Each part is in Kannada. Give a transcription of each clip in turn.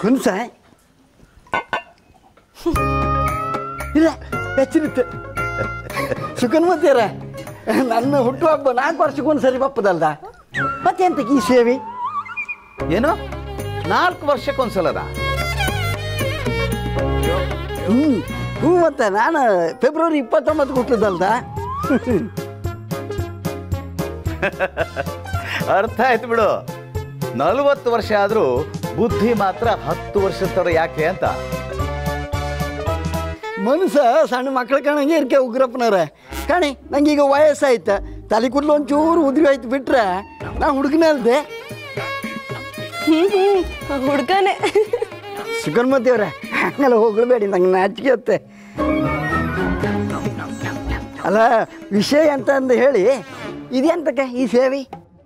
ಹುನ್ಸ ಇಲ್ಲ ಹೆಚ್ಚಿರುತ್ತೆ ಸುಖನ್ಮತಿಯರ ನನ್ನ ಹುಟ್ಟುಹಬ್ಬ ನಾಲ್ಕು ವರ್ಷಕ್ಕೊಂದು ಸರಿ ಬಪ್ಪದಲ್ದ ಮತ್ತೆಂತಕ್ಕೆ ಈ ಸೇವೆ ಏನು ನಾಲ್ಕು ವರ್ಷಕ್ಕೊಂದ್ಸಲದ ಹ್ಞೂ ಹ್ಞೂ ಮತ್ತೆ ನಾನು ಫೆಬ್ರವರಿ ಇಪ್ಪತ್ತೊಂಬತ್ತು ಹುಟ್ಟದಲ್ದ ಅರ್ಥ ಆಯ್ತು ಬಿಡು ನಲವತ್ತು ವರ್ಷ ಆದರೂ ಬುದ್ಧಿ ಮಾತ್ರ ಹತ್ತು ವರ್ಷದ ತಡ ಯಾಕೆ ಅಂತ ಮನುಷ್ಯ ಸಣ್ಣ ಮಕ್ಳ ಕಾಣಂಗೆ ಇರ್ಕೆ ಉಗ್ರಪ್ಪನವ್ರ ಕಾಣಿ ನಂಗೆ ಈಗ ವಯಸ್ಸಾಯ್ತು ತಲೆ ಕೂದಲು ಒಂಚೂರು ಉದ್ರಿ ಆಯ್ತು ಬಿಟ್ರೆ ನಾ ಹುಡುಗನೇ ಅಲ್ದೆ ಹ್ಮ್ ಹುಡ್ಗನೇ ಸುಗನ್ಮತಿಯವ್ರೆ ಹಂಗೆಲ್ಲ ಹೋಗಬೇಡಿ ನಂಗೆ ನಾಚಿಕೆ ಹತ್ತೆ ಅಲ್ಲ ವಿಷಯ ಅಂತ ಅಂದು ಹೇಳಿ ಇದೆಂತಕ್ಕೆ ಈ ಸೇವೆ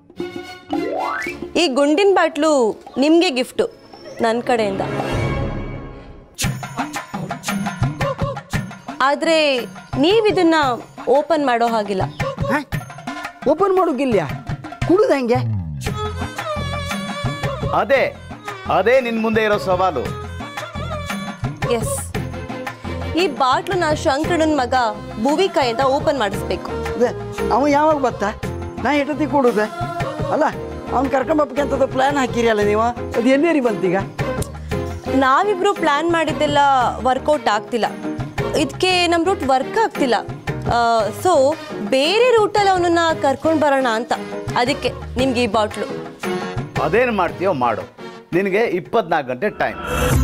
ಈ ಗುಂಡಿನ ಬಾಟ್ಲು ನಿಮಗೆ ಗಿಫ್ಟು ನನ್ನ ಕಡೆಯಿಂದ ಆದರೆ ನೀವಿದನ್ನ ಓಪನ್ ಮಾಡೋ ಹಾಗಿಲ್ಲ ಹಾಂ ಓಪನ್ ಮಾಡೋಕ್ಕಿಲ್ಲ ಕುಡುದು ಹೆಂಗೆ ಅದೇ ಅದೇ ನಿನ್ ಮುಂದೆ ಇರೋ ಸವಾಲು ಎಸ್ ಈ ಬಾಟ್ಲನ್ನ ಶಂಕರಣ್ಣನ ಮಗ ಭುವಿ ಕೈಯಿಂದ ಓಪನ್ ಮಾಡಿಸ್ಬೇಕು ಅದೇ ಅವ ಯಾವಾಗ ಬತ್ತ ನಾ ಎಷ್ಟೊತ್ತಿಗೆ ಕೊಡುದೆ ಅಲ್ಲ ಅವ್ನು ಕರ್ಕೊಂಬಪ್ಪಕ್ಕಂಥದ್ದು ಪ್ಲ್ಯಾನ್ ಹಾಕಿರಿ ಅಲ್ಲ ನೀವು ಅದು ಎಲ್ಲೇರಿ ಬಂತೀಗ ನಾವಿಬ್ರು ಪ್ಲ್ಯಾನ್ ಮಾಡಿದ್ದೆಲ್ಲ ವರ್ಕೌಟ್ ಆಗ್ತಿಲ್ಲ ಇದಕ್ಕೆ ನಮ್ಮ ರೂಟ್ ವರ್ಕ್ ಆಗ್ತಿಲ್ಲ ಸೊ ಬೇರೆ ರೂಟಲ್ಲಿ ಅವನನ್ನ ಕರ್ಕೊಂಡು ಬರೋಣ ಅಂತ ಅದಕ್ಕೆ ನಿಮ್ಗೆ ಈ ಬಾಟ್ಲು ಅದೇನು ಮಾಡ್ತೀಯೋ ಮಾಡು ನಿನಗೆ ಇಪ್ಪತ್ನಾಲ್ಕು ಗಂಟೆ ಟೈಮ್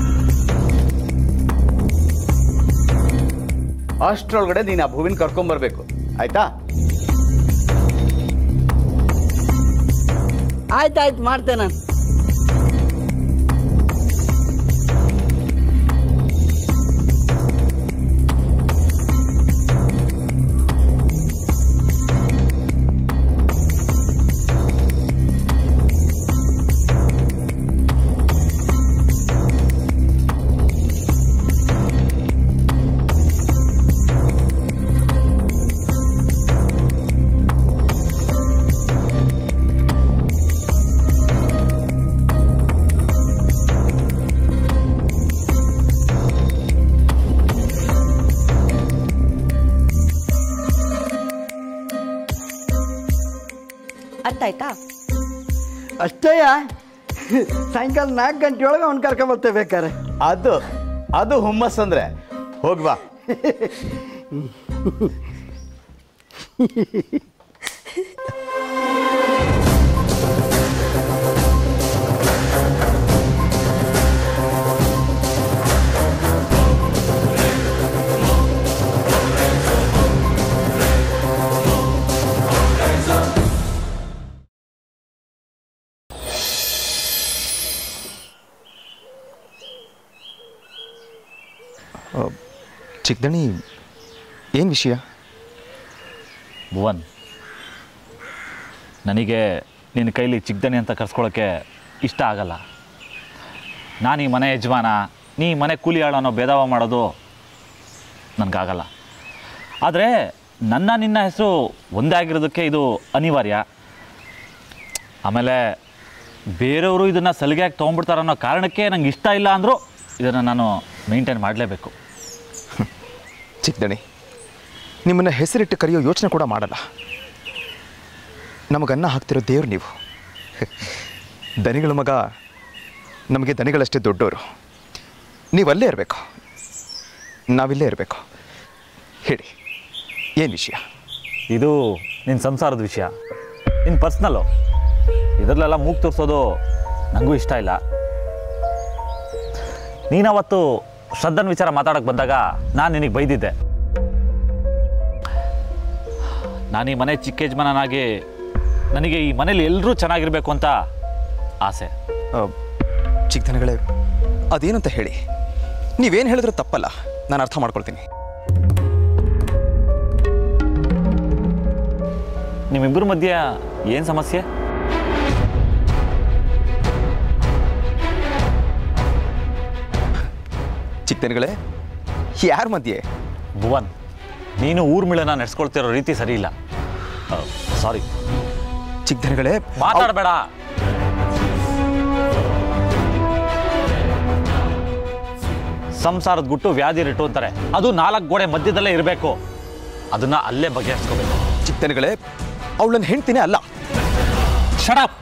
ಅಷ್ಟರೊಳಗಡೆ ನೀನು ಆ ಭೂವಿನ ಕರ್ಕೊಂಬರ್ಬೇಕು ಆಯ್ತಾ ಆಯ್ತು ಆಯ್ತು ಮಾಡ್ತೇನೆ ನಾನು ಅರ್ಥ ಆಯ್ತಾ ಅಷ್ಟೇಯ ಸಾಯಂಕಾಲ ನಾಲ್ಕು ಗಂಟೆ ಒಳಗೆ ಅವ್ನು ಕರ್ಕೊಂಬರ್ತೇವೆ ಬೇಕಾರೆ ಅದು ಅದು ಹುಮ್ಮಸ್ ಅಂದ್ರೆ ಹೋಗ್ಬಾ ಚಿಕ್ಕದಣಿ ಏನು ವಿಷಯ ಭುವನ್ ನನಗೆ ನಿನ್ನ ಕೈಲಿ ಚಿಕ್ಕದಣಿ ಅಂತ ಕರ್ಸ್ಕೊಳ್ಳೋಕ್ಕೆ ಇಷ್ಟ ಆಗಲ್ಲ ನಾನು ಈ ಮನೆ ಯಜಮಾನ ನೀ ಈ ಮನೆ ಕೂಲಿ ಆಳು ಅನ್ನೋ ಭೇದವ ಮಾಡೋದು ನನಗಾಗಲ್ಲ ಆದರೆ ನನ್ನ ನಿನ್ನ ಹೆಸರು ಒಂದೇ ಆಗಿರೋದಕ್ಕೆ ಇದು ಅನಿವಾರ್ಯ ಆಮೇಲೆ ಬೇರೆಯವರು ಇದನ್ನು ಸಲಿಗೆಯಾಗಿ ತೊಗೊಂಡ್ಬಿಡ್ತಾರೆ ಅನ್ನೋ ಕಾರಣಕ್ಕೆ ನಂಗೆ ಇಷ್ಟ ಇಲ್ಲ ಅಂದರೂ ಇದನ್ನು ನಾನು ಮೇಂಟೈನ್ ಮಾಡಲೇಬೇಕು ಚಿಕ್ಕದಣಿ ನಿಮ್ಮನ್ನು ಹೆಸರಿಟ್ಟು ಕರೆಯೋ ಯೋಚನೆ ಕೂಡ ಮಾಡಲ್ಲ ನಮಗನ್ನ ಹಾಕ್ತಿರೋ ದೇವ್ರು ನೀವು ದನಿಗಳ ಮಗ ನಮಗೆ ದನಿಗಳಷ್ಟೇ ದೊಡ್ಡವರು ನೀವು ಅಲ್ಲೇ ಇರಬೇಕು ನಾವಿಲ್ಲೇ ಇರಬೇಕು ಹೇಳಿ ಏನು ವಿಷಯ ಇದು ನಿನ್ನ ಸಂಸಾರದ ವಿಷಯ ನಿನ್ನ ಪರ್ಸ್ನಲ್ಲು ಇದರಲ್ಲೆಲ್ಲ ಮೂಗು ತೋರಿಸೋದು ನನಗೂ ಇಷ್ಟ ಇಲ್ಲ ನೀನವತ್ತು ಶ್ರದ್ಧನ ವಿಚಾರ ಮಾತಾಡೋಕ್ಕೆ ಬಂದಾಗ ನಾನು ನಿನಗೆ ಬೈದಿದ್ದೆ ನಾನು ಈ ಮನೆ ಚಿಕ್ಕ ಯಜಮಾನನಾಗಿ ನನಗೆ ಈ ಮನೇಲಿ ಎಲ್ಲರೂ ಚೆನ್ನಾಗಿರಬೇಕು ಅಂತ ಆಸೆ ಚಿಕ್ಕದನಗಳೇ ಅದೇನಂತ ಹೇಳಿ ನೀವೇನು ಹೇಳಿದ್ರೂ ತಪ್ಪಲ್ಲ ನಾನು ಅರ್ಥ ಮಾಡ್ಕೊಳ್ತೀನಿ ನಿಮ್ಮಿಬ್ಬರ ಮಧ್ಯೆ ಏನು ಸಮಸ್ಯೆ ಚಿಕ್ಕದನಗಳೇ ಯಾರ ಮಧ್ಯೆ ಭುವನ್ ನೀನು ಊರ್ಮಿಳನ ನಡೆಸ್ಕೊಳ್ತಿರೋ ರೀತಿ ಸರಿ ಇಲ್ಲ ಸಾರಿ ಚಿಕ್ಕದನಗಳೇ ಮಾತಾಡಬೇಡ ಸಂಸಾರದ ಗುಟ್ಟು ವ್ಯಾಧಿ ರಿಟ್ಟು ಅಂತಾರೆ ಅದು ನಾಲ್ಕು ಗೋಡೆ ಮಧ್ಯದಲ್ಲೇ ಇರಬೇಕು ಅದನ್ನ ಅಲ್ಲೇ ಬಗೆಹರಿಸ್ಕೋಬೇಕು ಚಿಕ್ಕತನಗಳೇ ಅವಳನ್ನ ಹೆಂಡ್ತಿನೇ ಅಲ್ಲ ಶಡಪ್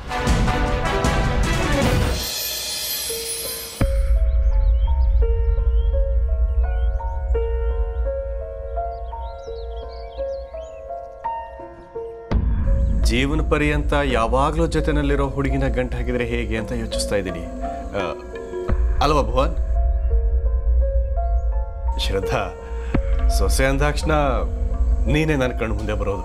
ಜೀವನ ಪರ್ಯಂತ ಯಾವಾಗಲೂ ಜೊತೆನಲ್ಲಿರೋ ಹುಡುಗಿನ ಗಂಟು ಹಾಕಿದ್ರೆ ಹೇಗೆ ಅಂತ ಯೋಚಿಸ್ತಾ ಇದ್ದೀನಿ ಆ, ಅಲ್ವಾ ಭುವನ್ ಶ್ರದ್ಧಾ ಸೊಸೆ ಅಂದಾಕ್ಷಣ ನೀನೇ ನನ್ನ ಕಣ್ಣು ಮುಂದೆ ಬರೋದು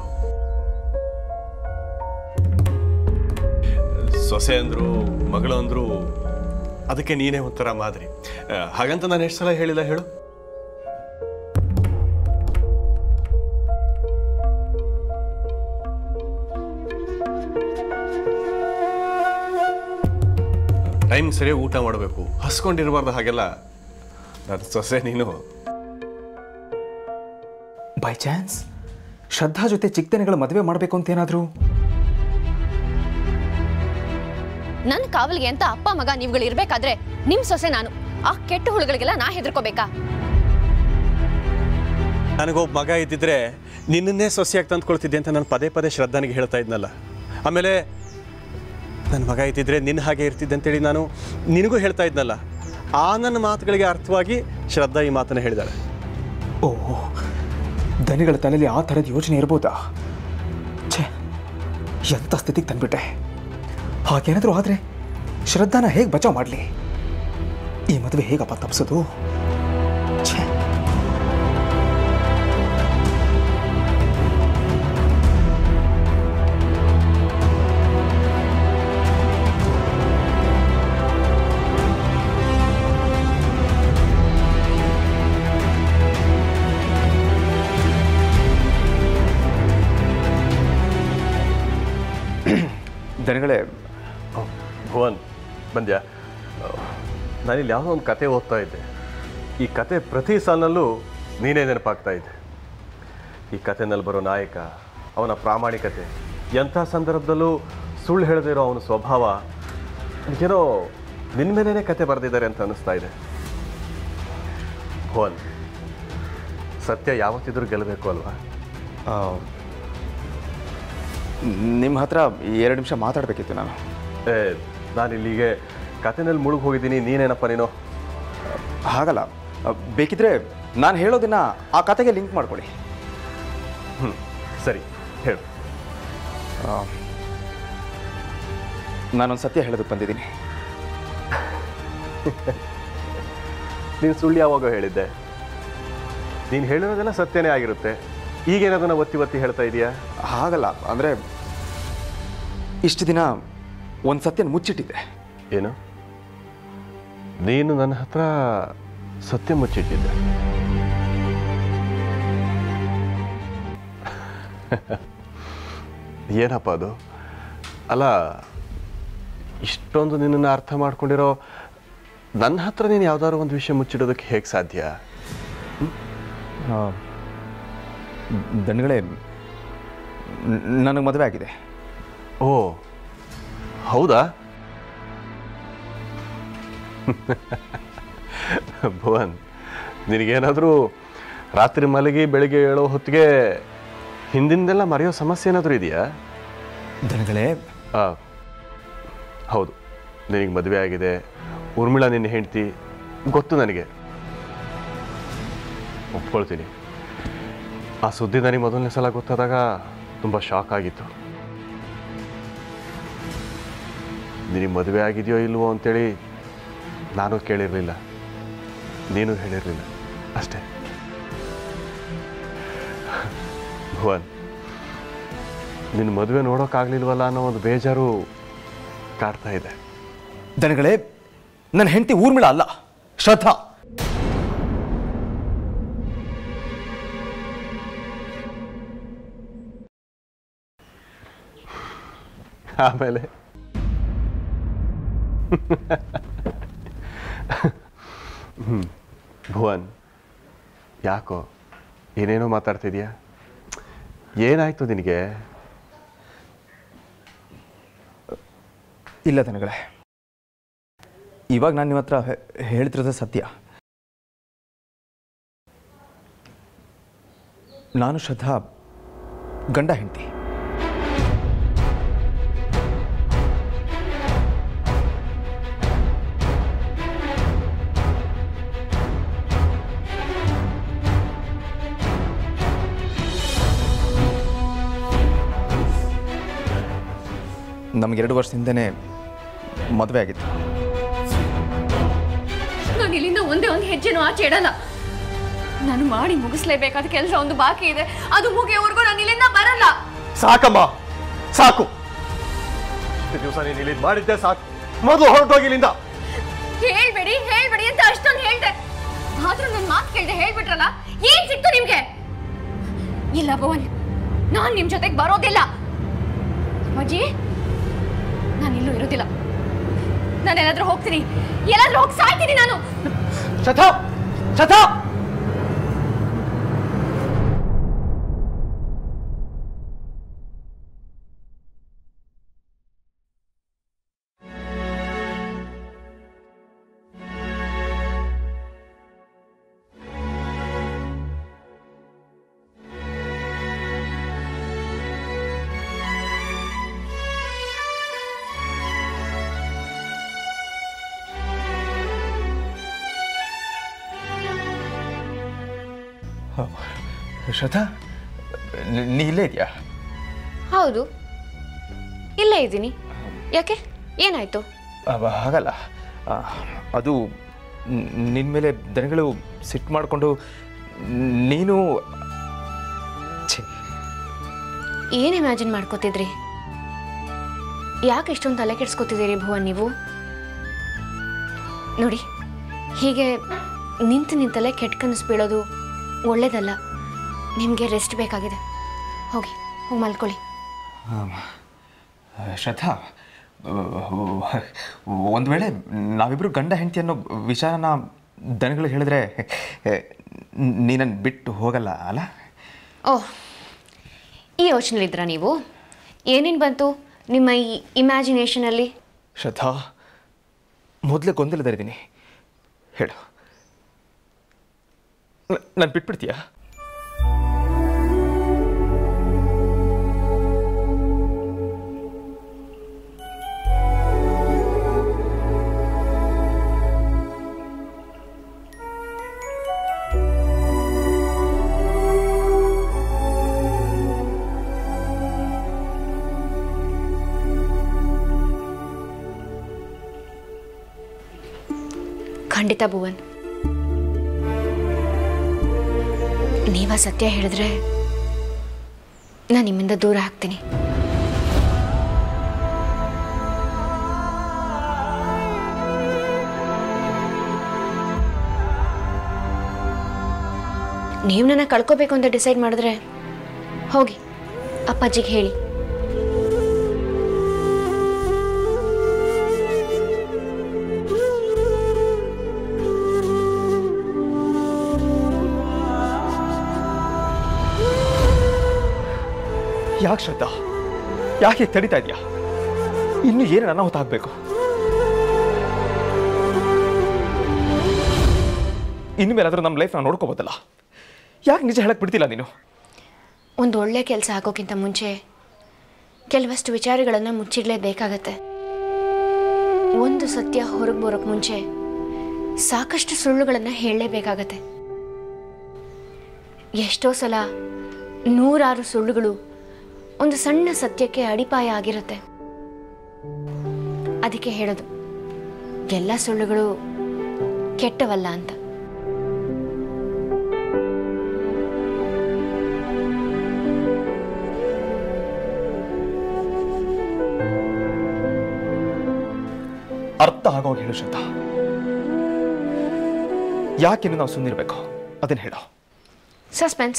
ಸೊಸೆ ಅಂದ್ರು ಮಗಳು ಅಂದ್ರು ಅದಕ್ಕೆ ನೀನೇ ಒಂಥರ ಮಾದರಿ ಆ, ಹಾಗಂತ ನಾನು ಎಷ್ಟು ಸಲ ಹೇಳಿಲ್ಲ ಹೇಳು ಟೈಮ್ ಸರಿಯಾಗಿ ಊಟ ಮಾಡಬೇಕು ಹಸ್ಕೊಂಡಿರಬಾರ್ದು ಹಾಗೆಲ್ಲ ನನ್ನ ಸೊಸೆ ನೀನು ಬೈ ಚಾನ್ಸ್ ಶ್ರದ್ಧಾ ಜೊತೆ ಚಿಕ್ಕತನಗಳ ಮದುವೆ ಮಾಡಬೇಕು ಅಂತ ಏನಾದರೂ ನನ್ನ ಕಾವಲಿಗೆ ಅಂತ ಅಪ್ಪ ಮಗ ನೀವುಗಳು ಇರ್ಬೇಕಾದ್ರೆ ನಿಮ್ ಸೊಸೆ ನಾನು ಆ ಕೆಟ್ಟ ಹುಳುಗಳಿಗೆಲ್ಲ ನಾ ಹೆದರ್ಕೋಬೇಕಾ ನನಗೊಬ್ಬ ಮಗ ಇದ್ದಿದ್ರೆ ನಿನ್ನನ್ನೇ ಸೊಸೆಯಾಗಿ ತಂದ್ಕೊಳ್ತಿದ್ದೆ ಅಂತ ನಾನು ಪದೇ ಪದೇ ಶ್ರದ್ಧಾನಿಗೆ ಹೇಳ್ತಾ ಇದ್ನಲ್ಲ ಆಮೇಲೆ ನನ್ನ ಮಗ ಇದ್ದಿದ್ರೆ ನಿನ್ನ ಹಾಗೆ ಇರ್ತಿದ್ದೆ ಅಂತೇಳಿ ನಾನು ನಿನಗೂ ಹೇಳ್ತಾ ಇದ್ನಲ್ಲ ಆ ನನ್ನ ಮಾತುಗಳಿಗೆ ಅರ್ಥವಾಗಿ ಶ್ರದ್ಧಾ ಈ ಮಾತನ್ನು ಹೇಳಿದಾಳೆ ಓ ದನಿಗಳ ತಲೆಯಲ್ಲಿ ಆ ಥರದ ಯೋಚನೆ ಇರ್ಬೋದಾ ಛೇ ಎಂಥ ಸ್ಥಿತಿಗೆ ತಂದ್ಬಿಟ್ಟೆ ಹಾಗೇನಾದರೂ ಆದರೆ ಶ್ರದ್ಧಾನ ಹೇಗೆ ಬಚಾವ್ ಮಾಡಲಿ ಈ ಮದುವೆ ಹೇಗಪ್ಪ ತಪ್ಪಿಸೋದು ಛೇ ದನಿಗಳೇ ಭುವನ್ ಬಂದ್ಯಾ ನಾನಿಲ್ಲಿ ಯಾವುದೋ ಒಂದು ಕತೆ ಓದ್ತಾ ಇದ್ದೆ ಈ ಕತೆ ಪ್ರತಿ ಸಾಲಿನಲ್ಲೂ ನೀನೇ ನೆನಪಾಗ್ತಾ ಇದ್ದೆ ಈ ಕತೆನಲ್ಲಿ ಬರೋ ನಾಯಕ ಅವನ ಪ್ರಾಮಾಣಿಕತೆ ಎಂಥ ಸಂದರ್ಭದಲ್ಲೂ ಸುಳ್ಳು ಹೇಳದೇ ಇರೋ ಅವನ ಸ್ವಭಾವ ಏನೋ ನಿನ್ನ ಮೇಲೇ ಕತೆ ಬರೆದಿದ್ದಾರೆ ಅಂತ ಅನ್ನಿಸ್ತಾ ಇದೆ ಭುವನ್ ಸತ್ಯ ಯಾವತ್ತಿದ್ರೂ ಗೆಲ್ಲಬೇಕು ಅಲ್ವಾ ನಿಮ್ಮ ಹತ್ರ ಎರಡು ನಿಮಿಷ ಮಾತಾಡಬೇಕಿತ್ತು ನಾನು ಏ ನಾನು ಇಲ್ಲಿಗೆ ಕತೆನಲ್ಲಿ ಮುಳುಗಿ ಹೋಗಿದ್ದೀನಿ ನೀನೇನಪ್ಪ ನೀನು ಹಾಗಲ್ಲ ಆ, ಬೇಕಿದ್ರೆ ನಾನು ಹೇಳೋದನ್ನ ಆ ಕತೆಗೆ ಲಿಂಕ್ ಮಾಡ್ಕೊಳ್ಳಿ ಹ್ಞೂ ಸರಿ ಹೇಳು ನಾನೊಂದು ಸತ್ಯ ಹೇಳೋದಕ್ಕೆ ಬಂದಿದ್ದೀನಿ ನೀನು ಸುಳ್ಳು ಯಾವಾಗ ಹೇಳಿದ್ದೆ ನೀನು ಹೇಳಿರೋದೆಲ್ಲ ಸತ್ಯನೇ ಆಗಿರುತ್ತೆ ಈಗೇನದನ್ನ ಒತ್ತಿ ಒತ್ತಿ ಹೇಳ್ತಾ ಇದೀಯಾ ಹಾಗಲ್ಲ ಅಂದರೆ ಇಷ್ಟು ದಿನ ಒಂದು ಸತ್ಯನ ಮುಚ್ಚಿಟ್ಟಿದ್ದೆ ಏನು ನೀನು ನನ್ನ ಹತ್ರ ಸತ್ಯ ಮುಚ್ಚಿಟ್ಟಿದ್ದೆ ಏನಪ್ಪ ಅದು ಅಲ್ಲ ಇಷ್ಟೊಂದು ನಿನ್ನನ್ನು ಅರ್ಥ ಮಾಡ್ಕೊಂಡಿರೋ ನನ್ನ ಹತ್ರ ನೀನು ಯಾವ್ದಾದ್ರು ಒಂದು ವಿಷಯ ಮುಚ್ಚಿಡೋದಕ್ಕೆ ಹೇಗೆ ಸಾಧ್ಯ ದಣ್ಗಳೇ ನನಗೆ ಮದುವೆ ಆಗಿದೆ ಓ ಹೌದಾ ಭುವನ್ ನಿನಗೇನಾದರೂ ರಾತ್ರಿ ಮಲಗಿ ಬೆಳಿಗ್ಗೆ ಹೇಳೋ ಹೊತ್ತಿಗೆ ಹಿಂದಿಂದೆಲ್ಲ ಮರೆಯೋ ಸಮಸ್ಯೆ ಏನಾದರೂ ಇದೆಯಾ ದನಗಳೇ ಆ, ಹೌದು ನಿನಗೆ ಮದುವೆ ಆಗಿದೆ ಊರ್ಮಿಳಾ ನಿನ್ನ ಹೆಂಡ್ತಿ ಗೊತ್ತು ನನಗೆ ಒಪ್ಕೊಳ್ತೀನಿ ಆ ಸುದ್ದಿ ನನಗೆ ಮೊದಲನೇ ಸಲ ಗೊತ್ತಾದಾಗ ತುಂಬ ಶಾಕ್ ಆಗಿತ್ತು ನಿನಗೆ ಮದುವೆ ಆಗಿದೆಯೋ ಇಲ್ವೋ ಅಂತೇಳಿ ನಾನು ಕೇಳಿರಲಿಲ್ಲ ನೀನು ಹೇಳಿರಲಿಲ್ಲ ಅಷ್ಟೇ ಭುವನ್ ನಿನ್ನ ಮದುವೆ ನೋಡೋಕ್ಕಾಗಲಿಲ್ವಲ್ಲ ಅನ್ನೋ ಒಂದು ಬೇಜಾರು ಕಾಡ್ತಾ ಇದೆ ದನಗಳೇ ನನ್ನ ಹೆಂಡತಿ ಊರ್ಮಿಳ ಅಲ್ಲ ಶ್ರದ್ಧಾ ಆಮೇಲೆ ಹ್ಮ್. ಭುವನ್ ಯಾಕೋ ಏನೇನೋ ಮಾತಾಡ್ತಿದ್ಯಾ ಏನಾಯ್ತು ನಿನಗೆ ಇಲ್ಲ ದನಗಳೇ ಇವಾಗ ನಾನು ನಿಮ್ಮ ಹತ್ರ ಹೇ- ಹೇಳ್ತಿರೋದು ಸತ್ಯ ನಾನು ಶ್ರದ್ಧಾ ಗಂಡ ಹೆಂಡತಿ ನಮಗೆರಡು ವರ್ಷದಿಂದನೇ ಮದುವೆ ಆಗಿತ್ತು ನಾನು ಇಲ್ಲಿಂದ ಒಂದೇ ಒಂದು ಹೆಜ್ಜೆನೂ ಆಚೆ ಇಡಲ್ಲ ನಾನು ಮಾಡಿ ಮುಗಿಸ್ಲೇಬೇಕಾದ ಕೆಲಸ ಒಂದು ಬಾಕಿ ಇದೆ ಅದು ಮುಗಿಯೋವರೆಗೂ ನಾನು ಇಲ್ಲಿಂದ ಬರಲ್ಲ ಸಾಕಮ್ಮ ಸಾಕು ಇಷ್ಟು ದಿವಸ ನೀನು ಇಲ್ಲಿ ಮಾಡಿದ್ದೆ ಸಾಕು ಮೊದಲು ಹೊರಟೋಗಿ ಇಲ್ಲಿಂದ ಹೇಳ್ಬೇಡಿ ಹೇಳ್ಬೇಡಿ ಅಂತ ಅಷ್ಟೊಂದು ಹೇಳ್ದೆ ಆದ್ರೂ ನನ್ನ ಮಾತು ಕೇಳ್ದೆ ಹೇಳ್ಬಿಟ್ರಲ್ಲ ಏನ್ ಸಿಕ್ತು ನಿಮ್ಗೆ ಇಲ್ಲ ಭುವನ್ ನಾನ್ ನಿಮ್ ಜೊತೆಗೆ ಬರೋದಿಲ್ಲ ಅಜ್ಜಿ ನಾನು ಇಲ್ಲೂ ಇರೋದಿಲ್ಲ ನಾನು ಎಲ್ಲಾದ್ರೂ ಹೋಗ್ತೀನಿ ಎಲ್ಲಾದ್ರೂ ಹೋಗಿ ಸಾಯ್ತೀನಿ ನಾನು ಶತಾ ಶತಾ ಶ್ರದ್ಧಾ ನಿ- ನೀ ಇಲ್ಲೇ ಇದೆಯಾ ಹೌದು ಇಲ್ಲೇ ಇದ್ದೀನಿ ಯಾಕೆ ಏನಾಯ್ತು ಅವ ಹಾಗಲ್ಲ ಆ, ಅದು ನಿನ್ನ ಮೇಲೆ ದನಗಳು ಸಿಟ್ಟು ಮಾಡಿಕೊಂಡು ನೀನು ಛೇ ಏನ್ ಇಮ್ಯಾಜಿನ್ ಮಾಡ್ಕೋತಿದ್ರಿ ಯಾಕೆ ಇಷ್ಟೊಂದು ತಲೆ ಕೆಡ್ಸ್ಕೊತಿದ್ದೀರಿ ಭುವನ್ ನೀವು ನೋಡಿ ಹೀಗೆ ನಿಂತು ನಿಂತಲ್ಲೇ ಕೆಟ್ಟ ಕನಸು ಬೀಳೋದು ಒಳ್ಳೇದಲ್ಲ ನಿಮಗೆ ರೆಸ್ಟ್ ಬೇಕಾಗಿದೆ ಹೋಗಿ ಹೋಗಿ ಮಲ್ಕೊಳ್ಳಿ ಶ್ರದ್ಧಾ ಒಂದು ವೇಳೆ ನಾವಿಬ್ಬರು ಗಂಡ ಹೆಂಡತಿ ಅನ್ನೋ ವಿಚಾರನ ದನಗಳು ಹೇಳಿದ್ರೆ ನೀನನ್ನು ಬಿಟ್ಟು ಹೋಗಲ್ಲ ಅಲ್ಲ ಓಹ್ ಈ ಯೋಚನೆಲಿದ್ರಾ ನೀವು ಏನೇನು ಬಂತು ನಿಮ್ಮ ಈ ಇಮ್ಯಾಜಿನೇಷನಲ್ಲಿ ಶ್ರದ್ಧಾ ಮೊದಲೇ ಗೊಂದಲದಲ್ಲಿದ್ದೀನಿ ಹೇಳು ನಾನು ಬಿಟ್ಬಿಡ್ತೀಯಾ ಖಂಡಿತ ಭುವನ್ ನೀವ ಸತ್ಯ ಹೇಳಿದ್ರೆ ನಾನು ನಿಮ್ಮಿಂದ ದೂರ ಆಗ್ತೀನಿ ನೀವು ನನ್ನ ಕಳ್ಕೋಬೇಕು ಅಂತ ಡಿಸೈಡ್ ಮಾಡಿದ್ರೆ ಹೋಗಿ ಅಪ್ಪಾಜಿಗೆ ಹೇಳಿ ಯಾಕೆ ಶ್ರದ್ಧಾ ಯಾಕೆ ಹೀಗ್ ತಡೀತಾ ಇದೆಯಾ ಇನ್ನು ಏನು ಅನಾಹುತ ಆಗಬೇಕು ಇನ್ಮೇಲಾದ್ರೂ ನಮ್ಮ ಲೈಫ್ ನಾವು ನೋಡ್ಕೋಬೋದಲ್ಲ ಯಾಕೆ ನಿಜ ಹೇಳಕ್ ಬಿಡ್ತಿಲ್ಲ ನೀನು ಒಂದು ಒಳ್ಳೆ ಕೆಲಸ ಆಗೋಕ್ಕಿಂತ ಮುಂಚೆ ಕೆಲವಷ್ಟು ವಿಚಾರಗಳನ್ನು ಮುಚ್ಚಿಡಲೇಬೇಕಾಗತ್ತೆ ಒಂದು ಸತ್ಯ ಹೊರಗೆ ಬರೋಕ್ಕೆ ಮುಂಚೆ ಸಾಕಷ್ಟು ಸುಳ್ಳುಗಳನ್ನು ಹೇಳಲೇಬೇಕಾಗತ್ತೆ ಎಷ್ಟೋ ಸಲ ನೂರಾರು ಸುಳ್ಳುಗಳು ಒಂದು ಸಣ್ಣ ಸತ್ಯಕ್ಕೆ ಅಡಿಪಾಯ ಆಗಿರುತ್ತೆ ಅದಕ್ಕೆ ಹೇಳೋದು ಎಲ್ಲ ಸುಳ್ಳುಗಳು ಕೆಟ್ಟವಲ್ಲ ಅಂತ ಅರ್ಥ ಆಗೋಗಿ ಹೇಳು ಶ್ರದ್ಧಾ ಯಾಕಿನ್ನು ನಾವು ಸುಮ್ಮನಿರ್ಬೇಕು ಅದನ್ನ ಹೇಳು ಸಸ್ಪೆನ್ಸ್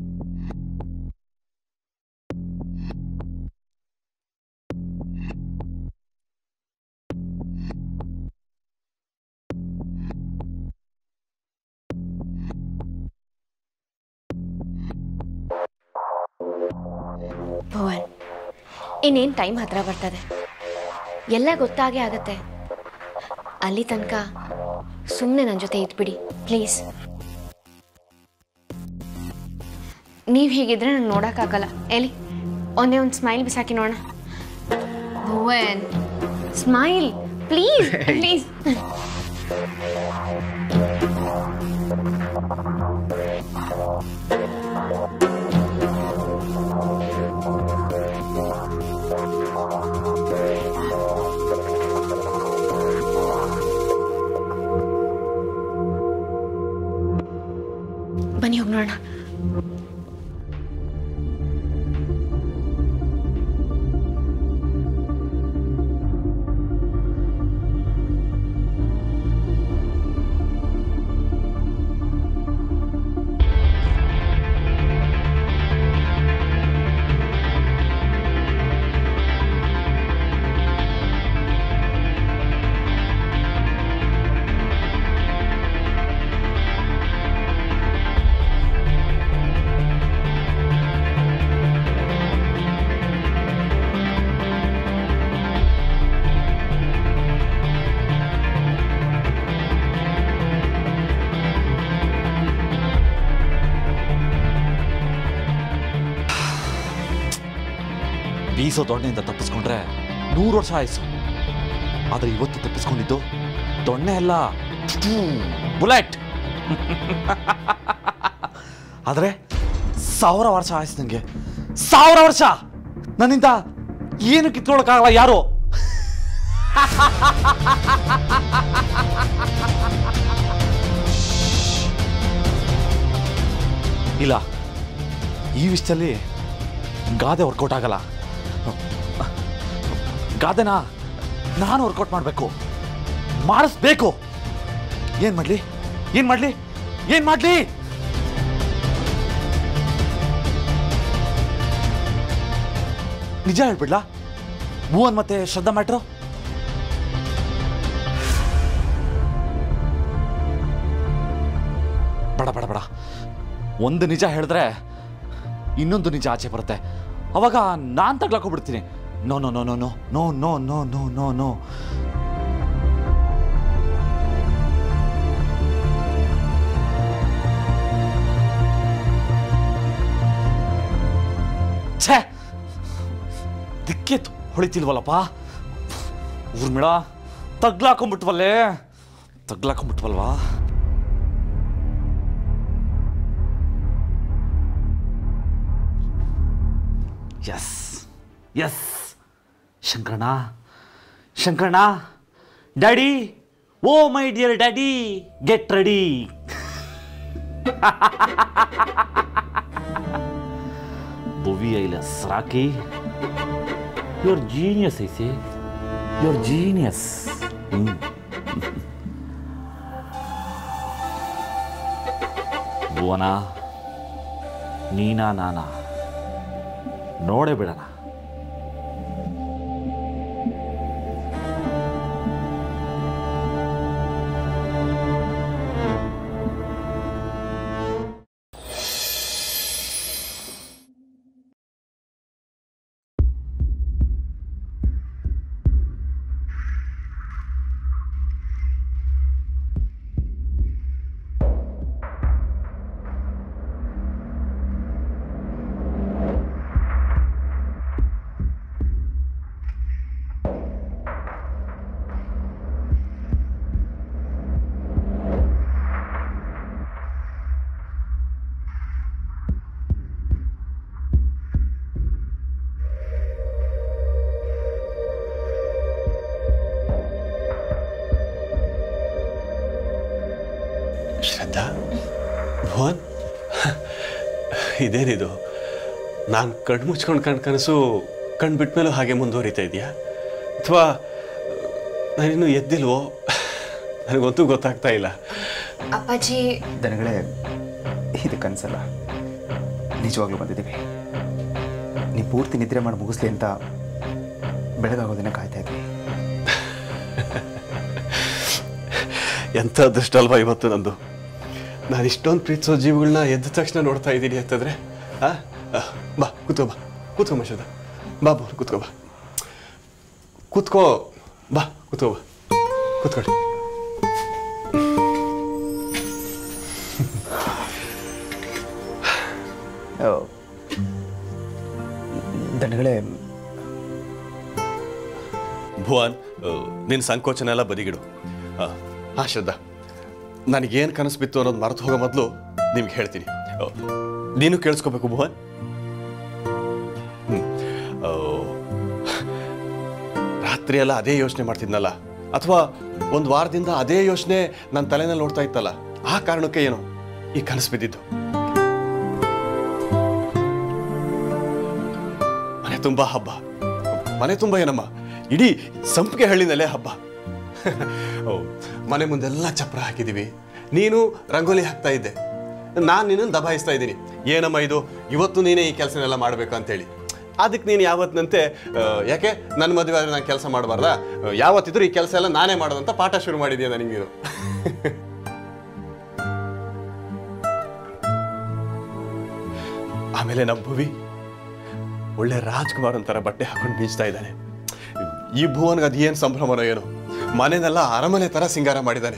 ಭುವನ್ ಇನ್ನೇನು ಟೈಮ್ ಹತ್ರ ಬರ್ತದೆ ಎಲ್ಲ ಗೊತ್ತಾಗೇ ಆಗತ್ತೆ ಅಲ್ಲಿ ತನಕ ಸುಮ್ಮನೆ ನನ್ನ ಜೊತೆ ಇದ್ಬಿಡಿ ಪ್ಲೀಸ್ ನೀವು ಹೀಗಿದ್ರೆ ನಂಗೆ ನೋಡೋಕ್ಕಾಗಲ್ಲ ಎಲ್ಲಿ ಒಂದೇ ಒಂದು ಸ್ಮೈಲ್ ಬಿಸಾಕಿ ನೋಡೋಣ ಭುವನ್ ಸ್ಮೈಲ್ ಪ್ಲೀಸ್ ಪ್ಲೀಸ್ ಬನ್ನಿ ಹೋಗಿ ನೋಡೋಣ ಬೀಸೋ ದೊಣ್ಣೆಯಿಂದ ತಪ್ಪಿಸ್ಕೊಂಡ್ರೆ ನೂರು ವರ್ಷ ಆಯ್ಸು ಆದರೆ ಇವತ್ತು ತಪ್ಪಿಸ್ಕೊಂಡಿದ್ದು ದೊಣ್ಣೆ ಅಲ್ಲ ಬುಲೆಟ್ ಆದರೆ ಸಾವಿರ ವರ್ಷ ಆಯ್ತು ನನಗೆ ಸಾವಿರ ವರ್ಷ ನನ್ನಿಂದ ಏನು ಕಿತ್ಕೊಳಕ್ಕಾಗಲ್ಲ ಯಾರು ಇಲ್ಲ ಈ ವಿಷಯದಲ್ಲಿ ಗಾದೆ ವರ್ಕೌಟ್ ಆಗಲ್ಲ ಗಾದೆನ ನಾನು ವರ್ಕೌಟ್ ಮಾಡಬೇಕು ಮಾಡಿಸ್ಬೇಕು ಏನು ಮಾಡಲಿ ಏನು ಮಾಡಲಿ ಏನು ಮಾಡಲಿ ನಿಜ ಹೇಳ್ಬಿಡ್ಲಾ ಭುವನ್ ಮತ್ತೆ ಶ್ರದ್ಧಾ ಮ್ಯಾಟ್ರು ಬೇಡ ಬೇಡ ಬೇಡ ಒಂದು ನಿಜ ಹೇಳಿದ್ರೆ ಇನ್ನೊಂದು ನಿಜ ಆಚೆ ಬರುತ್ತೆ ಅವಾಗ ನಾನು ತಗ್ಲಾಕೊಂಡ್ಬಿಡ್ತೀನಿ no no no no no no no no no no no ಛೇ ದಿಕ್ಕೆ ಹೊಳಿತಿಲ್ವಲ್ಲಪ್ಪ ಊರ್ಮಿಳ ತಗ್ಲಾಕೊಂಡ್ಬಿಟ್ವಲ್ಲೇ ತಗ್ಲಾಕೊಂಡ್ಬಿಟ್ವಲ್ವಾ yes yes Shankaranna Shankaranna daddy oh my dear daddy get ready Bhuvi ಐಲಸ್ ರಾಕಿ ಯುವರ್ ಜೀನಿಯಸ್ ಐಸೆ ಯುವರ್ ಜೀನಿಯಸ್ ಭುವನ ನೀನಾ ನಾನಾ ನೋಡೇ ಬಿಡೋಣ ಶ್ರದ್ಧಾ ಭುವನ್ ಇದೇನಿದು ನಾನು ಕಣ್ಣು ಮುಚ್ಕೊಂಡು ಕಣ್ ಕನಸು ಕಣ್ಣು ಬಿಟ್ಟ ಮೇಲೂ ಹಾಗೆ ಮುಂದುವರಿತಾ ಇದೆಯಾ ಅಥವಾ ನಾನಿನ್ನೂ ಎದ್ದಿಲ್ವೋ ನನಗಂತೂ ಗೊತ್ತಾಗ್ತಾ ಇಲ್ಲ ಅಪ್ಪಾಜಿ ದನಗಳೇ ಇದು ಕನಸಲ್ಲ ನಿಜವಾಗ್ಲೂ ಬಂದಿದ್ದೀವಿ ನೀವು ಪೂರ್ತಿ ನಿದ್ರೆ ಮಾಡಿ ಮುಗಿಸ್ಲಿ ಅಂತ ಬೆಳಗಾಗೋದನ್ನ ಕಾಯ್ತಾ ಇದ್ವಿ ಎಂಥ ಅದೃಷ್ಟ ಅಲ್ವಾ ಇವತ್ತು ನಂದು ನಾನು ಇಷ್ಟೊಂದು ಪ್ರೀತಿಸೋ ಜೀವಗಳನ್ನ ಎದ್ದ ತಕ್ಷಣ ನೋಡ್ತಾ ಇದ್ದೀನಿ ಅಂತಂದರೆ ಆ ಆ, ಬಾ ಕೂತ್ಕೋ ಬಾ ಕೂತ್ಕೋ ಮಶದ ಬಾ ಬೋರ್ ಕೂತ್ಕೋ ಬಾ ಕೂತ್ಕೋ ಬಾ ಕೂತ್ಕೋ ಬಾ ಕೂತ್ಕೊಳ್ಳಿ ದನಗಳೇ ಭುವನ್ ನಿನ್ನ ಸಂಕೋಚನ ಎಲ್ಲ ಬದಿಗಿಡು ಆ, ಆ ಶ್ರದ್ಧಾ ನನಗೇನು ಕನಸು ಬಿತ್ತು ಅನ್ನೋದು ಮರೆತು ಹೋಗೋ ಮೊದಲು ನಿಮ್ಗೆ ಹೇಳ್ತೀನಿ ಆ, ನೀನು ಕೇಳಿಸ್ಕೋಬೇಕು ಭುವನ್ ಹ್ಮ್. ಆ, ರಾತ್ರಿ ಎಲ್ಲ ಅದೇ ಯೋಚನೆ ಮಾಡ್ತಿದ್ನಲ್ಲ ಅಥವಾ ಒಂದು ವಾರದಿಂದ ಅದೇ ಯೋಚನೆ ನನ್ನ ತಲೆನಲ್ಲಿ ಓಡ್ತಾ ಇತ್ತಲ್ಲ ಆ ಕಾರಣಕ್ಕೆ ಏನು ಈ ಕನಸು ಬಿದ್ದಿದ್ದು ಮನೆ ತುಂಬಾ ಹಬ್ಬ ಮನೆ ತುಂಬ ಏನಮ್ಮ ಇಡೀ ಸಂಪಿಗೆ ಹಳ್ಳಿನಲ್ಲೇ ಹಬ್ಬ ಓ, ಮನೆ ಮುಂದೆಲ್ಲ ಚಪ್ರ ಹಾಕಿದೀವಿ ನೀನು ರಂಗೋಲಿ ಹಾಕ್ತಾ ಇದ್ದೆ ನಾನು ನಿನ್ನನ್ನು ದಬಾಯಿಸ್ತಾ ಇದ್ದೀನಿ ಏನಮ್ಮ ಇದು ಇವತ್ತು ನೀನೇ ಈ ಕೆಲಸನೆಲ್ಲ ಮಾಡಬೇಕು ಅಂತೇಳಿ ಅದಕ್ಕೆ ನೀನು ಯಾವತ್ತಿನಂತೆ ಆ, ಯಾಕೆ ನನ್ನ ಮದುವೆ ಆದರೆ ನಾನು ಕೆಲಸ ಮಾಡಬಾರ್ದಾ ಯಾವತ್ತಿದ್ರು ಈ ಕೆಲಸ ಎಲ್ಲ ನಾನೇ ಮಾಡೋದಂತ ಪಾಠ ಶುರು ಮಾಡಿದ್ಯಾ ನನಗೆ ನೀನು ಆಮೇಲೆ ನಮ್ಮ ಭುವಿ ಒಳ್ಳೆ ರಾಜ್ಕುಮಾರ್ ಅಂತರ ಬಟ್ಟೆ ಹಾಕೊಂಡು ಬೀಚ್ತಾ ಇದ್ದಾನೆ ಈ ಭುವನ್ಗೆ ಅದೇನು ಸಂಭ್ರಮನೋ ಏನೋ ಮನೆನೆಲ್ಲ ಅರಮನೆ ತರ ಸಿಂಗಾರ ಮಾಡಿದ್ದಾನೆ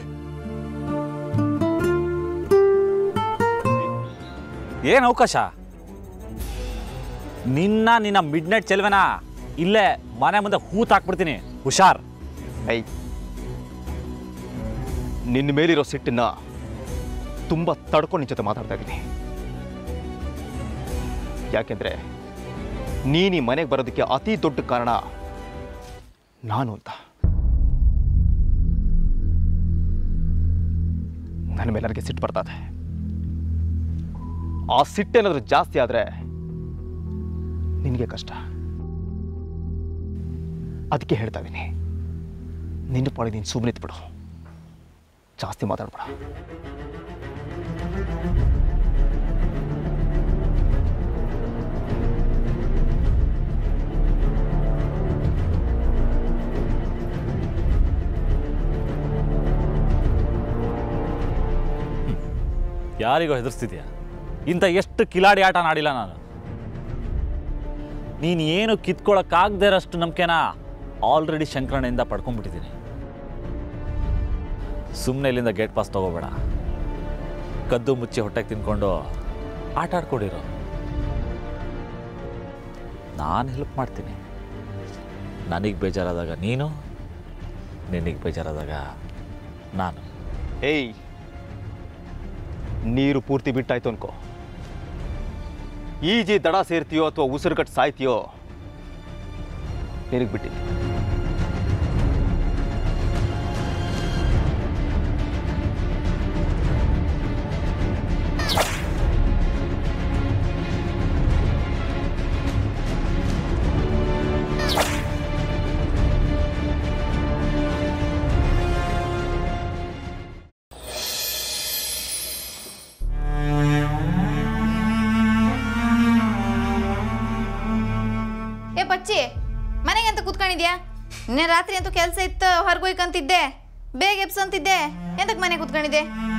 ಏನು ಅವಕಾಶ ನಿನ್ನ ನಿನ್ನ ಮಿಡ್ ನೈಟ್ ಚೆಲ್ವೆನ ಇಲ್ಲೇ ಮನೆ ಮುಂದೆ ಹೂತ್ ಹಾಕ್ಬಿಡ್ತೀನಿ ಹುಷಾರ್ ಐ ನಿನ್ನ ಮೇಲಿರೋ ಸಿಟ್ಟನ್ನ ತುಂಬ ತಡ್ಕೊಂಡು ನಿನ್ ಜೊತೆ ಮಾತಾಡ್ತಾ ಇದ್ದೀನಿ ಯಾಕೆಂದ್ರೆ ನೀನು ಈ ಮನೆಗೆ ಬರೋದಕ್ಕೆ ಅತಿ ದೊಡ್ಡ ಕಾರಣ ನಾನು ಅಂತ ನನ್ನ ಮೇಲೆ ನನಗೆ ಸಿಟ್ಟು ಬರ್ತಾ ಇದೆ ಆ ಸಿಟ್ಟೇನಾದ್ರೂ ಜಾಸ್ತಿ ಆದರೆ ನಿನಗೆ ಕಷ್ಟ ಅದಕ್ಕೆ ಹೇಳ್ತಾ ಇದ್ದೀನಿ ನಿನ್ನ ಪಾಡಿ ನೀನು ಸುಮ್ಮನೆ ಬಿಡು ಜಾಸ್ತಿ ಮಾತಾಡ್ಬೇಡ ಯಾರಿಗೋ ಹೆದರ್ಸ್ತಿದ್ಯಾ ಇಂಥ ಎಷ್ಟು ಕಿಲಾಡಿ ಆಟ ಆಡಿಲ್ಲ ನಾನು ನೀನು ಏನು ಕಿತ್ಕೊಳಕ್ಕಾಗದೇ ಇರೋಷ್ಟು ನಂಬಿಕೆನ ಆಲ್ರೆಡಿ ಶಂಕರಣ್ಣಯಿಂದ ಪಡ್ಕೊಂಡ್ಬಿಟ್ಟಿದ್ದೀನಿ ಸುಮ್ಮನೆ ಇಲ್ಲಿಂದ ಗೇಟ್ ಪಾಸ್ ತಗೋಬೇಡ ಕದ್ದು ಮುಚ್ಚಿ ಹೊಟ್ಟೆಗೆ ತಿನ್ಕೊಂಡು ಆಟ ಆಡ್ಕೊಂಡಿರೋ ನಾನು ಹೆಲ್ಪ್ ಮಾಡ್ತೀನಿ ನನಗೆ ಬೇಜಾರಾದಾಗ ನೀನು ನಿನಗೆ ಬೇಜಾರಾದಾಗ ನಾನು ಏಯ್ ನೀರು ಪೂರ್ತಿ ಬಿಟ್ಟಾಯ್ತು ಅನ್ಕೋ ಈಜಿ ದಡ ಸೇರ್ತೀಯೋ ಅಥವಾ ಉಸಿರುಗಟ್ಟು ಸಾಯ್ತೀಯೋ ನಿನಗೆ ಬಿಟ್ಟಿದ್ದು ಏ ಪಚ್ಚಿ ಮನೆಗೆ ಅಂತ ಕೂತ್ಕೊಂಡಿದ್ಯಾ ನಿನ್ನೆ ರಾತ್ರಿ ಅಂತೂ ಕೆಲಸ ಇತ್ತು ಹೊರಗೋಯ್ಕಂತಿದ್ದೆ ಬೇಗ ಎಬ್ಸಂತಿದ್ದೆ ಎಂತಕ್ ಮನೆ ಕೂತ್ಕೊಂಡಿದ್ದೆ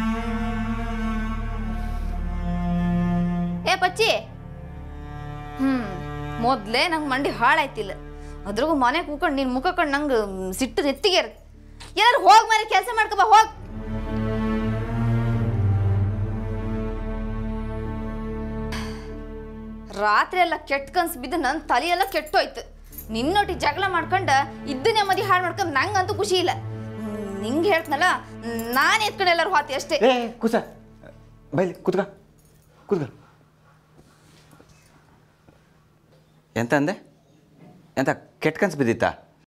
ಏ ಪಚ್ಚಿ ಹ್ಮ್ ಮೊದ್ಲೇ ನಂಗೆ ಮಂಡಿ ಹಾಳಾಯ್ತಿಲ್ಲ ಅದ್ರಾಗೂ ಮನೆ ಕೂಕೊಂಡು ನಿನ್ ಮುಖ ಕಂಡು ನಂಗೆ ಸಿಟ್ಟು ನೆತ್ತಿಗೆ ಇರತ್ತೆ ಏನಾರು ಹೋಗ್ ಮನೆ ಕೆಲಸ ಮಾಡ್ಕೊ ಬಾ ಹೋಗ್ ರಾತ್ರಿ ಎಲ್ಲ ಕೆಟ್ಟ ಕನ್ಸು ಬಿದ್ದು ನನ್ನ ತಲೆಯೆಲ್ಲ ಕೆಟ್ಟೋಯ್ತು ನಿನ್ನೊಟ್ಟಿ ಜಗಳ ಮಾಡ್ಕೊಂಡ ಇದ್ದ ನೆಮ್ಮದಿ ಹಾಳು ಮಾಡ್ಕೊಂಡು ನಂಗಂತೂ ಖುಷಿ ಇಲ್ಲ ಹ್ಮ್, ನಿಂಗೆ ಹೇಳ್ತನಲ್ಲ ನಾನು ಎತ್ಕೊಂಡು ಎಲ್ಲರೂ ಹೋತಿ ಅಷ್ಟೇ ಏ ಕೂಸ ಬೈಲಿ ಕೂತ್ಕ ಕೂತ್ಕ ಎಂತ ಅಂದೆ ಎಂತ ಕೆಟ್ಟ ಕನ್ಸು ಬಿದ್ದಿತ್ತಾ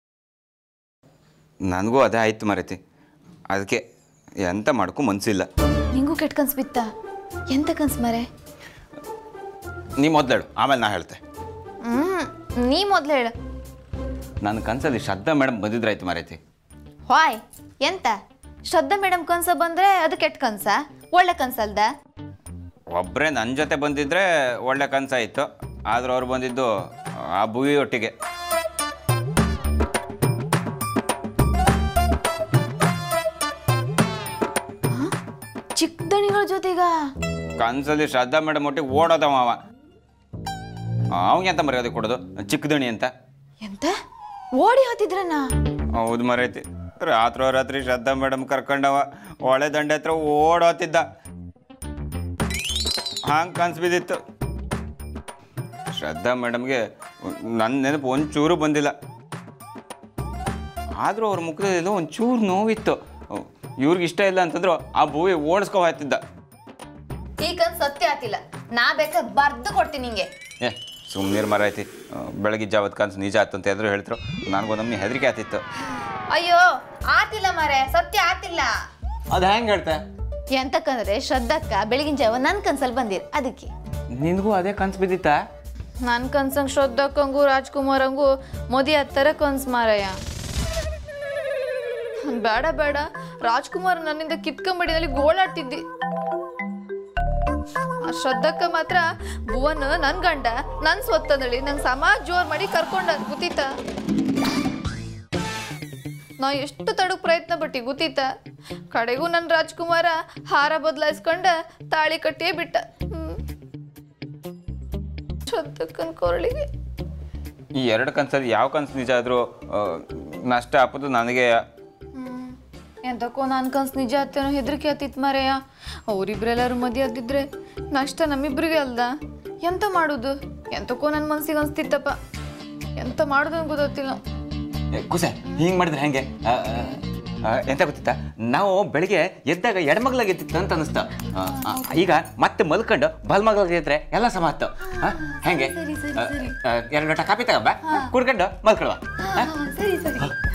ನನಗೂ ಅದೇ ಆಯ್ತು ಮರೈತಿ ಅದಕ್ಕೆ ಎಂತ ಮಾಡೋಕ್ಕೂ ಮನಸ್ಸಿಲ್ಲ ನಿಂಗೂ ಕೆಟ್ಟ ಕನ್ಸು ಬಿತ್ತ ಎಂತ ಕನ್ಸು ಮರೆ ನೀ ಮೊದಲೇಳು ಆಮೇಲೆ ನಾ ಹೇಳ್ತೆ ಹ್ಮ್ ನೀ ಮೊದ್ಲು ಹೇಳು ನನ್ನ ಕನಸಲ್ಲಿ ಶ್ರದ್ಧಾ ಮೇಡಮ್ ಬಂದಿದ್ರಾಯ್ತು ಮರೈತಿ ಹಾಯ್ ಎಂತ ಶ್ರದ್ಧಾ ಮೇಡಮ್ ಕನ್ಸ ಬಂದ್ರೆ ಅದು ಕೆಟ್ಟ ಕನ್ಸ ಒಳ್ಳೆ ಕನ್ಸಲ್ದ ಒಬ್ಬರೇ ನನ್ನ ಜೊತೆ ಬಂದಿದ್ರೆ ಒಳ್ಳೆ ಕನಸಾಯಿತು ಆದ್ರೆ ಅವ್ರು ಬಂದಿದ್ದು ಆ ಭುವಿ ಒಟ್ಟಿಗೆ ಚಿಕ್ಕ ದಣಿಗಳ ಜೊತೆಗ ಕನಸಲ್ಲಿ ಶ್ರದ್ಧಾ ಮೇಡಮ್ ಒಟ್ಟಿಗೆ ಓಡೋದವ ಅವ ಅವ್ನಿಗೆ ಎಂತ ಮರ್ಯಾದೆ ಕೊಡೋದು ಚಿಕ್ಕದಣಿ ಅಂತ ಎಂತ ಓಡಿ ಹೋತಿದ್ರನ್ನ ಹೌದು ಮರೈತಿ ರಾತ್ರೋ ರಾತ್ರಿ ಶ್ರದ್ಧಾ ಮೇಡಮ್ ಕರ್ಕೊಂಡವ ಒಳೆ ದಂಡೆ ಹತ್ರ ಓಡೋತಿದ್ದ ಹಂಗೆ ಕನ್ಸು ಬಿದ್ದಿತ್ತು ಶ್ರದ್ಧಾ ಮೇಡಮ್ಗೆ ನನ್ನ ನೆನಪು ಒಂಚೂರು ಬಂದಿಲ್ಲ ಆದರೂ ಅವ್ರ ಮುಖದಲ್ಲೆಲ್ಲೋ ಒಂಚೂರು ನೋವಿತ್ತು ಇವ್ರಿಗೆ ಇಷ್ಟ ಇಲ್ಲ ಅಂತಂದ್ರು ಆ ಭೂವಿ ಓಡಿಸ್ಕೊ ಹೋಗ್ತಿದ್ದ ಈಗ ಸತ್ಯ ಆತಿಲ್ಲ ನಾ ಬೇಕಾದ್ರೆ ಬರ್ದು ಕೊಡ್ತೀನಿ ನಿಂಗೆ ಏ ಸುಮ್ಮನೆ ಮರ ಐತಿ ಬೆಳಗ್ಗೆ ಜಾವತ್ ಕನ್ಸು ನಿಜ ಆಯ್ತು ಅಂತ ಎದ್ರು ಹೇಳ್ತಿರು ನನಗೊಂದೊಮ್ಮೆ ಹೆದರಿಕೆ ಆತಿತ್ತು ಅಯ್ಯೋ ಆತಿಲ್ಲ ಮಾರೆ ಸತ್ಯ ಆತಿಲ್ಲ ಅದು ಹೆಂಗೆ ಹೇಳ್ತೆ ಎಂತಕ್ಕಂದ್ರೆ ಶ್ರದ್ಧಕ್ಕ ಬೆಳಗಿನ ಜಾವ ನನ್ ಕನ್ಸಲ್ಲಿ ಬಂದಿರ್ ಅದಕ್ಕೆ ನಿನಗೂ ಅದೇ ಕನ್ಸು ಬಿದ್ದಿತ್ತಾ ನನ್ ಕನ್ಸಂಗ್ ಶ್ರದ್ಧಕ್ಕಂಗೂ ರಾಜ್ಕುಮಾರಂಗೂ ಮೋದಿ ಹತ್ತರ ಕನ್ಸ್ ಮಾರಯ್ಯ ಬೇಡ ಬೇಡ ರಾಜ್ಕುಮಾರ್ ನನ್ನಿಂದ ಕಿತ್ಕೊಂಬಡಿನಲ್ಲಿ ಗೋಳಾಡ್ತಿದ್ದಿ ಆ ಶ್ರದ್ಧಕ್ಕ ಮಾತ್ರ ಭುವನ್ ನನ್ ಗಂಡ ನನ್ ಸ್ವತ್ತಂದಳಿ ನಂಗೆ ಸಮಾಜ ಜೋರ್ ಮಾಡಿ ಕರ್ಕೊಂಡ ಗೊತ್ತಿತ್ತ ನಾ ಎಷ್ಟು ತಡಕ್ ಪ್ರಯತ್ನ ಪಟ್ಟಿ ಗೊತ್ತಿತ್ತ ಕಡೆಗೂ ನನ್ನ ರಾಜ್ಕುಮಾರ ಹಾರ ಬದಲಾಯಿಸ್ಕೊಂಡ ತಾಳಿ ಕಟ್ಟಿಯೇ ಬಿಟ್ಟ ಹ್ಮ್. ಶ್ರದ್ಧಕ್ಕನ್ ಕೊರಳಿಗೆ ಈ ಎರಡು ಕನ್ಸಲ್ಲಿ ಯಾವ ಕನ್ಸು ನಿಜ ಆದರೂ ನಷ್ಟ ಆಪದು ನನಗೆ ಎಂತಕ್ಕೋ ನಾನು ಕನ್ಸ್ ನಿಜ ಆತೇನೋ ಹೆದರಿಕೆ ಆತಿತ್ ಮಾರಯ್ಯ ಅವರಿಬ್ರೆಲ್ಲರೂ ಮದುವೆ ಆಗಿದ್ರೆ ನಷ್ಟ ನಮ್ಮಿಬ್ರಿಗೆ ಅಲ್ದ ಎಂತ ಮಾಡುದು ಎಂತಕ್ಕೋ ನನ್ನ ಮನ್ಸಿಗೆ ಅನ್ಸ್ತಿತ್ತಪ್ಪ ಎಂತ ಮಾಡುದು ಅಂತ ಗೊತ್ತಿಲ್ಲ ಏ, ಕುಸೆ ಹಿಂಗೆ ಮಾಡಿದ್ರೆ ಹೆಂಗೆ ಆ, ಆ, ಎಂತ ಗೊತ್ತಿತ್ತಾ ನಾವು ಬೆಳಿಗ್ಗೆ ಎದ್ದಾಗ ಎಡಮಗ್ಲಾಗ ಎದ್ದಿತ್ತು ಅಂತ ಅನಿಸ್ತ ಈಗ ಮತ್ತೆ ಮಲ್ಕೊಂಡು ಬಲ್ಮಗ್ಲಾಗ ಎದ್ರೆ ಎಲ್ಲ ಸಮ ಆಯ್ತು ಆ, ಹೆಂಗೆ ಆ, ಆ, ಎರಡು ಲೋಟ ಕಾಫಿ ತಗೊಂಬ ಕುಡ್ಕೊಂಡು ಮಲ್ಕೊಳ್ವ ಸರಿ ಸರಿ